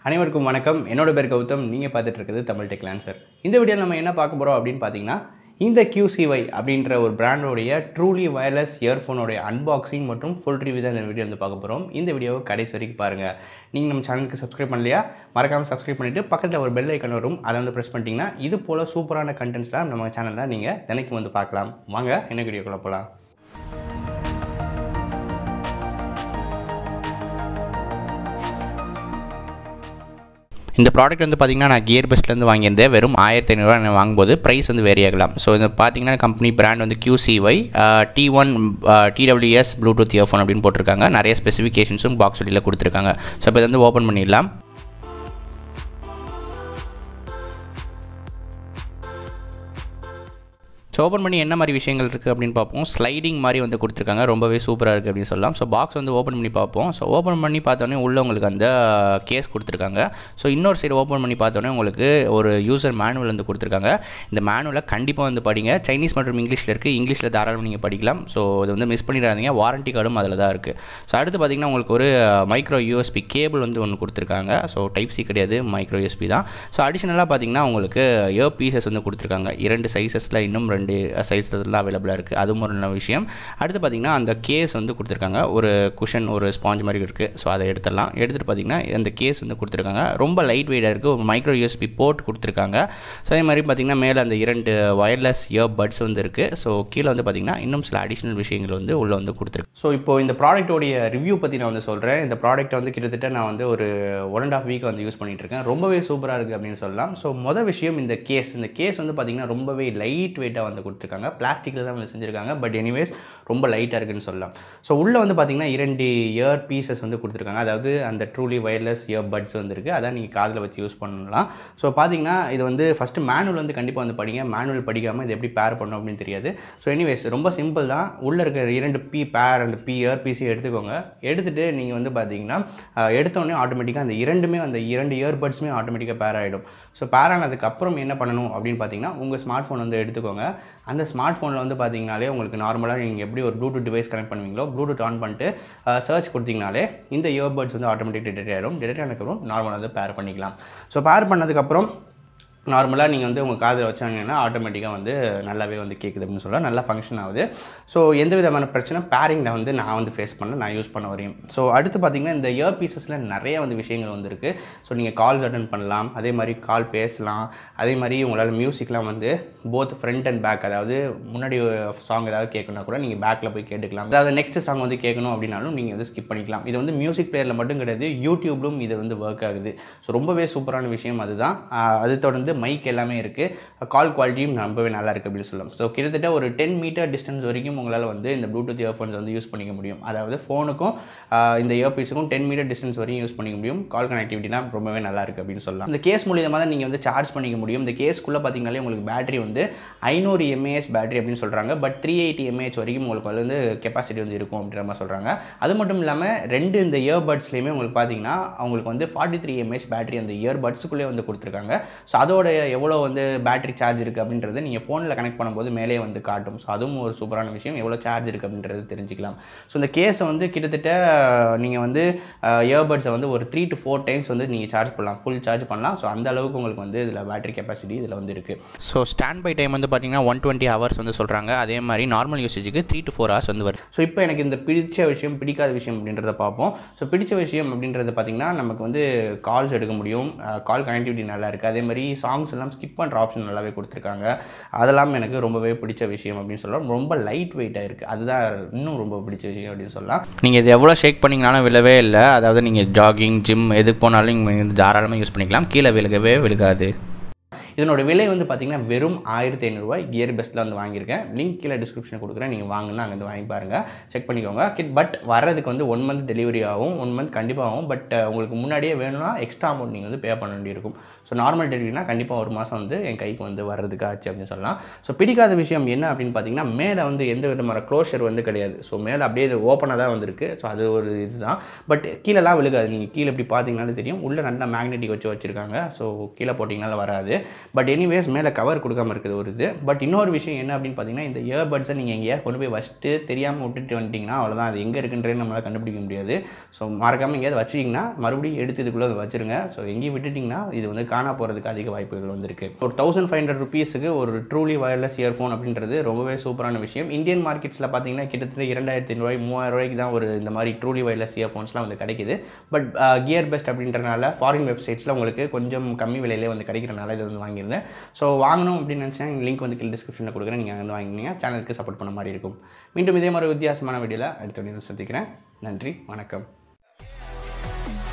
அனைவருக்கும் வணக்கம் என்னோட பேர் கௌதம் நீங்கள் பார்த்துட்டு இருக்குது தமிழ் டெக் லான்சர் இந்த வீடியோவில் நம்ம என்ன பார்க்க போகிறோம் அப்படின்னு பார்த்தீங்கன்னா இந்த QCY அப்படின்ற ஒரு பிராண்டோடைய ட்ரூலி வயர்லெஸ் இயர்ஃபோனோடைய அன்பாக்சிங் மற்றும் ஃபுல் ரிவ்யூ தான் இந்த வீடியோ வந்து பார்க்க போகிறோம் இந்த வீடியோவை கடைசி வரைக்கும் பாருங்கள் நீங்கள் நம்ம சேனலுக்கு சப்ஸ்கிரைப் பண்ணலையா மறக்காமல் சப்ஸ்கிரைப் பண்ணிவிட்டு பக்கத்தில் ஒரு பெல் ஐக்கன் வரும் அதை வந்து ப்ரெஸ் பண்ணிட்டீங்கன்னா இது போல் சூப்பரான கண்டென்ட்ஸ்லாம் நம்ம சேனலில் நீங்கள் தினைக்கும் வந்து பார்க்கலாம் வாங்க என்ன வீடியோக்குள்ளே போகலாம் இந்த ப்ராடக்ட் வந்து பார்த்திங்கன்னா நான் கியர் பெஸ்ட்லேருந்து வாங்கியிருந்தேன் வெறும் ஆயிரத்தி ஐநூறுரூவா நான் வாங்கும்போது ப்ரைஸ் வந்து வேரி ஆகலாம் ஸோ இது பார்த்தீங்கன்னா கம்பெனி பிராண்ட் வந்து QCY T one TWS Bluetooth earphone அப்படின்னு போட்டிருக்காங்க நிறைய ஸ்பெசிஃபிகேஷன்ஸும் பாக்ஸ் வெளியில் கொடுத்துருக்காங்க ஸோ இப்போ இதை வந்து ஓப்பன் பண்ணிடலாம் ஸோ ஓப்பன் பண்ணி என்ன மாதிரி விஷயங்கள் இருக்குது அப்படின்னு பார்ப்போம் ஸ்லைடிங் மாதிரி வந்து கொடுத்துருக்காங்க ரொம்பவே சூப்பராக இருக்குது அப்படின்னு சொல்லலாம் ஸோ பாக்ஸ் வந்து ஓப்பன் பண்ணி பார்ப்போம் ஸோ ஓப்பன் பண்ணி பார்த்தோன்னே உள்ள உங்களுக்கு அந்த கேஸ் கொடுத்துருக்காங்க ஸோ இன்னொரு சைடு ஓப்பன் பண்ணி பார்த்தோன்னே உங்களுக்கு ஒரு யூசர் மேனுவல் வந்து கொடுத்துருக்காங்க இந்த மேனுவலை கண்டிப்பாக வந்து படிங்க சைனீஸ் மற்றும் இங்கிலீஷில் இருக்குது இங்கிலீஷில் தாராளமாக நீங்கள் படிக்கலாம் ஸோ இது வந்து மிஸ் பண்ணிடாதீங்க வாரண்டி கார்டும் அதில் தான் இருக்குது ஸோ அடுத்து பார்த்தீங்கன்னா உங்களுக்கு ஒரு மைக்ரோ யூஎஸ்பி கேபிள் வந்து ஒன்று கொடுத்துருக்காங்க ஸோ டைப் சி கிடையாது மைக்ரோ யூஎஸ்பி தான் ஸோ அடிஷனலாக பார்த்தீங்கன்னா உங்களுக்கு இயர் பீசஸ் வந்து கொடுத்துருக்காங்க இரண்டு சைஸஸில் இன்னும் ரெண்டு சைஸஸ்லாம் அவைலபிளாக இருக்குது அதுவும் ஒரு நல்ல விஷயம் அடுத்து பார்த்திங்கன்னா அந்த கேஸ் வந்து கொடுத்துருக்காங்க ஒரு குஷன் ஒரு ஸ்பாஞ்ச் மாதிரி இருக்குது ஸோ அதை எடுத்துடலாம் எடுத்துகிட்டு பார்த்திங்கன்னா அந்த கேஸ் வந்து கொடுத்துருக்காங்க ரொம்ப லைட் வெயிட்டாக இருக்குது ஒரு மைக்ரோ யூஎஸ்பி போர்ட் கொடுத்துருக்காங்க ஸோ அதே மாதிரி பார்த்திங்கன்னா மேலே அந்த இரண்டு ஒயர்லெஸ் இயர் பட்ஸ் வந்து இருக்குது ஸோ கீழே வந்து பார்த்திங்கன்னா இன்னும் சில அடிஷ்னல் விஷயங்கள் வந்து உள்ளே வந்து கொடுத்துருக்கு ஸோ இப்போ இந்த ப்ராடக்ட்டோடைய ரிவ்யூ பற்றி நான் வந்து சொல்கிறேன் இந்த ப்ராடக்ட்டை வந்து கிட்டத்தட்ட நான் வந்து ஒரு ஒன் அண்ட் ஆஃப் வீக் வந்து யூஸ் பண்ணிட்டு இருக்கேன் ரொம்பவே சூப்பராக இருக்குது அப்படின்னு சொல்லலாம் ஸோ மொதல் விஷயம் இந்த கேஸ் இந்த கேஸ் வந்து பார்த்திங்கன்னா ரொம்பவே லைட் வெயிட்டாக வந்து கொடுத்துருக்காங்க பிளாஸ்டிக்கில் தான் வந்து செஞ்சுருக்காங்க பட் எனிவேஸ் ரொம்ப லைட்டாக இருக்குன்னு சொல்லலாம் ஸோ உள்ளே வந்து பார்த்திங்கன்னா இரண்டு இயர் பீசஸ் வந்து கொடுத்துருக்காங்க அதாவது அந்த ட்ரூலி வயர்லெஸ் இயர் பட்ஸ் வந்து இருக்குது அதான் நீங்கள் காதில் வச்சு யூஸ் பண்ணலாம் ஸோ பார்த்தீங்கன்னா இது வந்து ஃபஸ்ட்டு மேனுவல் வந்து கண்டிப்பாக வந்து படிங்க மேனுவல் படிக்காமல் இது எப்படி பேர் பண்ணணும் அப்படின்னு தெரியாது ஸோ எனிவேஸ் ரொம்ப சிம்பிள் தான் உள்ளே இருக்கிற இரண்டு பி பேர் அந்த பி இயர் பீஸை எடுத்துக்கோங்க எடுத்துகிட்டு நீங்கள் வந்து பார்த்தீங்கன்னா அஹ், எடுத்தோடனே ஆட்டோமேட்டிக்காக அந்த இரண்டுமே அந்த இரண்டு இயர்பட்ஸுமே ஆட்டோமேட்டிக்காக பேர் ஆகிடும் ஸோ பேர் ஆனதுக்கப்புறம் என்ன பண்ணணும் அப்படின்னு பார்த்தீங்கன்னா உங்கள் ஸ்மார்ட் ஃபோன் வந்து எடுத்துக்கோங்க அந்த ஸ்மார்ட் ஃபோனில் வந்து பார்த்தீங்கனாலே உங்களுக்கு நார்மலாக நீங்கள் எப்படி ஒரு ப்ளூடூத் டிவைஸ் கனெக்ட் பண்ணுவீங்களோ ப்ளூடூத் ஆன் பண்ணிட்டு சர்ச் கொடுத்தீங்கனாலே இந்த இயர்பட்ஸ் வந்து ஆட்டோமேட்டிக் டிடெக்ட் ஆகிடும் டிடெக்ட் ஆனதுக்கப்புறம் நார்மலாக வந்து பேர் பண்ணிக்கலாம் ஸோ பேர் பண்ணதுக்கப்புறம் நார்மலாக நீங்கள் வந்து உங்கள் காதில் வச்சாங்கன்னா ஆட்டோமேட்டிக்காக வந்து நல்லாவே வந்து கேட்குது அப்படின்னு சொல்லலாம் நல்லா ஃபங்க்ஷன் ஆகுது ஸோ எந்த விதமான பிரச்சனை பேரிங்கில் வந்து நான் வந்து ஃபேஸ் பண்ண நான் யூஸ் பண்ண வரையும் ஸோ அடுத்து பார்த்தீங்கன்னா இந்த இயர் பீசஸில் நிறைய வந்து விஷயங்கள் வந்து இருக்குது ஸோ நீங்கள் கால்ஸ் அட்டன் பண்ணலாம் அதே மாதிரி கால் பேசலாம் அதே மாதிரி உங்களால் மியூசிக்லாம் வந்து போத் ஃப்ரண்ட் அண்ட் பேக் அதாவது முன்னாடி சாங் ஏதாவது கேட்கணும்னா கூட நீங்கள் பேக்கில் போய் கேட்டுக்கலாம் அதாவது நெக்ஸ்ட் சாங் வந்து கேட்கணும் அப்படின்னாலும் நீங்கள் வந்து ஸ்கிப் பண்ணிக்கலாம் இது வந்து மியூசிக் பிளேயரில் மட்டும் கிடையாது யூடியூப்லும் இது வந்து ஒர்க் ஆகுது ஸோ ரொம்பவே சூப்பரான விஷயம் அதுதான் ஆஹ் அது தொடர்ந்து மைக் எல்லாமே இருக்குது கால் குவாலிட்டியும் ரொம்பவே நல்லா இருக்குது அப்படின்னு சொல்லலாம் ஸோ கிட்டத்தட்ட ஒரு டென் மீட்டர் டிஸ்டன்ஸ் வரைக்கும் உங்களால் வந்து இந்த ப்ளூடூத் இயர்ஃபோன்ஸ் வந்து யூஸ் பண்ணிக்க முடியும் அதாவது ஃபோனுக்கும் இந்த இயர்பீஸுக்கும் டென் மீட்டர் டிஸ்டன்ஸ் வரையும் யூஸ் பண்ணிக்க முடியும் கால் கனெக்டிவிட்டிலாம் ரொம்பவே நல்லா இருக்குது அப்படின்னு சொல்லலாம் இந்த கேஸ் மூலியமாக தான் நீங்கள் வந்து சார்ஜ் பண்ணிக்க முடியும் இந்த கேஸ்க்குள்ளே பார்த்தீங்கனாலே உங்களுக்கு பேட்டரி வந்து ஐநூறு எம்ஏஹெச் பேட்டரி அப்படின்னு சொல்கிறாங்க பட் த்ரீ எயிட்டி எம்ஏஹெச் வரைக்கும் உங்களுக்கு வந்து கெப்பாசிட்டி வந்து இருக்கும் அப்படின்ற மாதிரி சொல்கிறாங்க அது மட்டும் இல்லாமல் ரெண்டு இந்த இயர்பட்ஸ்லேயுமே உங்களுக்கு பார்த்தீங்கன்னா அவங்களுக்கு வந்து ஃபார்ட்டி த்ரீ எம்ஏஹெச் பேட்டரி அந்த இயர்பட்ஸுக்குள்ளே வந்து கொடுத்துருக்காங்க ஸோ அதோட எவ்வளோ வந்து பேட்டரி சார்ஜ் இருக்குது அப்படின்றது நீங்கள் ஃபோனில் கனெக்ட் பண்ணும்போது மேலே வந்து காட்டும் ஸோ அதுவும் ஒரு சூப்பரான விஷயம் எவ்வளோ சார்ஜ் இருக்குது அப்படின்றது தெரிஞ்சுக்கலாம் ஸோ இந்த கேஸை வந்து கிட்டத்தட்ட நீங்கள் வந்து இயர்பட்ஸை வந்து ஒரு த்ரீ டு ஃபோர் டைம்ஸ் வந்து நீங்கள் சார்ஜ் பண்ணலாம் ஃபுல் சார்ஜ் பண்ணலாம் ஸோ அந்த அளவுக்கு உங்களுக்கு வந்து இதில் பேட்டரி கெப்பாசிட்டி இதில் வந்து இருக்குது ஸோ ஸ்டாண்ட் பை டைம் வந்து பார்த்தீங்கன்னா ஒன் டுவெண்ட்டி ஹவர்ஸ் வந்து சொல்கிறாங்க அதே மாதிரி நார்மல் யூசேஜுக்கு த்ரீ டு ஃபோர் ஹவர்ஸ் வந்து வருது ஸோ இப்போ எனக்கு இந்த பிடிச்ச விஷயம் பிடிக்காத விஷயம் அப்படின்றத பார்ப்போம் ஸோ பிடிச்ச விஷயம் அப்படின்றது பார்த்தீங்கன்னா நமக்கு வந்து கால்ஸ் எடுக்க முடியும் கால் கனெக்டிவிட்டி நல்லா இருக்குது அதே மாதிரி சாங்ஸ் எல்லாம் ஸ்கிப் பண்ணுற ஆப்ஷன் நல்லாவே கொடுத்துருக்காங்க அதெல்லாம் எனக்கு ரொம்பவே பிடிச்ச விஷயம் அப்படின்னு சொல்லலாம் ரொம்ப லைட் வெயிட்டாக இருக்குது அதுதான் இன்னும் ரொம்ப பிடிச்ச விஷயம் அப்படின்னு சொல்லலாம் நீங்கள் இது எவ்வளோ ஷேக் பண்ணிங்கனாலும் விழவே இல்லை அதாவது நீங்கள் ஜாகிங் ஜிம் எதுக்கு போனாலும் நீங்கள் வந்து தாராளமாக யூஸ் பண்ணிக்கலாம் கீழே விழுகவே விழுகாது இதனோட விலை வந்து பார்த்தீங்கன்னா வெறும் ஆயிரத்தி ஐநூறுரூவா கியர் பெஸ்ட்டில் வந்து வாங்கியிருக்கேன் லிங்க் கீழே டிஸ்கிரிப்ஷன் கொடுக்குறேன் நீங்கள் வாங்கினா அங்கே வந்து வாங்கி பாருங்கள் செக் பண்ணிக்கோங்க கிட் பட் வர்றதுக்கு வந்து ஒன் மந்த் டெலிவரி ஆகும் ஒன் மந்த் கண்டிப்பாக ஆகும் பட் உங்களுக்கு முன்னாடியே வேணும்னா எக்ஸ்ட்ரா அமௌண்ட் நீங்கள் வந்து பே பண்ண வேண்டியிருக்கும் ஸோ நார்மல் டெலிவரினா கண்டிப்பாக ஒரு மாதம் வந்து என் கைக்கு வந்து வர்றதுக்கு ஆச்சு அப்படின்னு சொல்லலாம் ஸோ பிடிக்காத விஷயம் என்ன அப்படின்னு பார்த்தீங்கன்னா மேலே வந்து எந்த விதமான க்ளோஷர் வந்து கிடையாது ஸோ மேலே அப்படியே இது ஓப்பனாக தான் வந்திருக்கு ஸோ அது ஒரு இதுதான் பட் கீழெல்லாம் விழுகாது நீங்கள் கீழே இப்படி பார்த்தீங்கனாலே தெரியும் உள்ளே நல்லா மேக்னெட்டிக் வச்சு வச்சுருக்காங்க ஸோ கீழே போட்டிங்கனால வராது பட் எனிவேஸ் மேலே கவர் கொடுக்காம இருக்குது ஒரு இது பட் இன்னொரு விஷயம் என்ன அப்படின்னு பார்த்தீங்கன்னா இந்த இயர்பட்ஸை நீங்கள் எங்கேயா கொண்டு போய் வச்சுட்டு தெரியாமல் விட்டுட்டு வந்துட்டிங்கன்னா அவ்வளோதான் அது எங்கே இருக்குன்றது நம்மளால் கண்டுபிடிக்க முடியாது ஸோ மறக்காமல் எங்கேயாவது வச்சிங்கன்னா மறுபடியும் எடுத்து இதுக்குள்ளே அதை வச்சிருங்க ஸோ எங்கேயும் விட்டுட்டிங்கன்னா இது வந்து காணா போகிறதுக்கு அதிக வாய்ப்புகள் வந்திருக்கு ஒரு தௌசண்ட் ஃபைவ் ஹண்ட்ரட் ருபீஸுக்கு ஒரு ட்ரூலி வயர்லெஸ் இயர்ஃபோன் அப்படின்றது ரொம்பவே சூப்பரான விஷயம் இந்தியன் மார்க்கெட்ஸில் பார்த்தீங்கன்னா கிட்டத்தட்ட இரண்டாயிரத்தி ஐநூறுவாய் மூவாயிரம் ரூபாய்க்கு தான் ஒரு இந்த மாதிரி ட்ரூலி வயர்லெஸ் இயர்ஃபோன்ஸ்லாம் வந்து கிடைக்குது பட் கியர் பெஸ்ட் அப்படின்றனால ஃபாரின் வெப்சைட்ஸில் உங்களுக்கு கொஞ்சம் கம்மி விலையிலே வந்து கிடைக்கிறனால இது வந்து வாங்கியிருந்தேன் ஸோ வாங்கணும் அப்படின்னு நினச்சா லிங்க் வந்து கீழே டிஸ்கிரிப்ஷனில் கொடுக்குறேன் நீங்கள் வந்து வாங்கினீங்க சேனலுக்கு சப்போர்ட் பண்ண மாதிரி இருக்கும் மீண்டும் இதே மாதிரி வித்தியாசமான வீடியோவில் அடுத்த வீடியோ சந்திக்கிறேன் நன்றி வணக்கம்